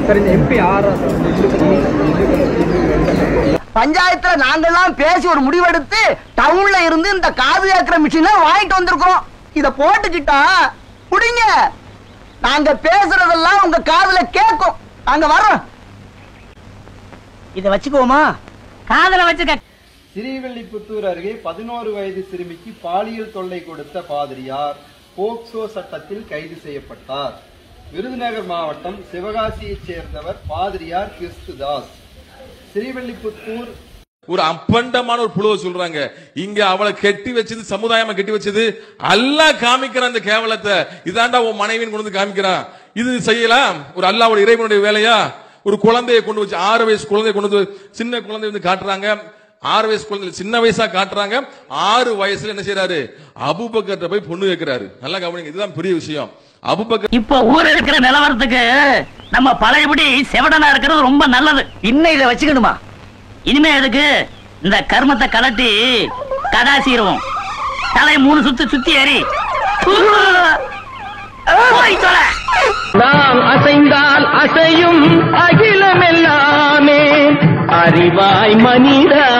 Sir இந்த MP ஆறா sir இந்த இந்து பத்தி இந்து பத்தி இந்து பஞ்சாயத்துல நாங்கெல்லாம் பேசி ஒரு முடிவெடுத்து டவுன்ல இருந்து இந்த காது கேட்கிற மிஷினை வாங்கிட்டு வந்திருக்கிறோம் இத போட்டுக்கிட்டா புடிங்க நாங்க பேசுறதெல்லாம் உங்க காதுல கேட்கும் நாங்க வர்றோம் இத வச்சுக்குவோமா காதல வச்சுக்க ஸ்ரீவில்லிபுத்தூர் அருகே பதினோரு வயது சிறுமிக்கு பாலியல் தொல்லை கொடுத்த பாதிரியார் போக்சோ சட்டத்தில் கைது செய்யப்பட்டார் விருதுநகர் மாவட்டம் சிவகாசியைச் சேர்ந்தவர் பாதிரியார் கிறிஸ்துதாஸ் ஸ்ரீவில்லிபுத்தூர் ஒரு அப்பண்டமான ஒரு புழுவை சொல்றாங்க இங்க அவளை கெட்டி வச்சது சமுதாயமா கெட்டி வச்சது அல்லாஹ் காமிக்கிறான் அந்த கேவலத்தை இதாண்டா உன் மனைவின்னு கொண்டு வந்து காமிக்கிறான் இது செய்யலாம் ஒரு அல்லாவோட இறைவனுடைய வேலையா ஒரு குழந்தையை கொண்டு வச்சு ஆறு வயசு குழந்தையை கொண்டு வந்து சின்ன குழந்தை வந்து காட்டுறாங்க ஆறு வயசு குழந்தை சின்ன வயசா காட்டுறாங்க ஆறு வயசுல என்ன செய்யறாரு அபுபக்கர்ட்ட போய் பொண்ணு கேட்கிறாரு நல்லா கவனிங்க இதுதான் பெரிய விஷயம் அபுபக்கர் இப்போ ஊர் இருக்கிற நிலவரத்துக்கு நம்ம பழையபடி செவடனா இருக்கிறது ரொம்ப நல்லது இன்னும் இத வச்சுக்கணுமா இனிமே எதுக்கு இந்த கர்மத்தை கலட்டி கடாசிடுவோம் தலை மூணு சுத்து சுத்தி ஏறி போய் தொலை. நாம் அசைந்தால் அசையும் அகிலமெல்லாமே அறிவாய் மனிதா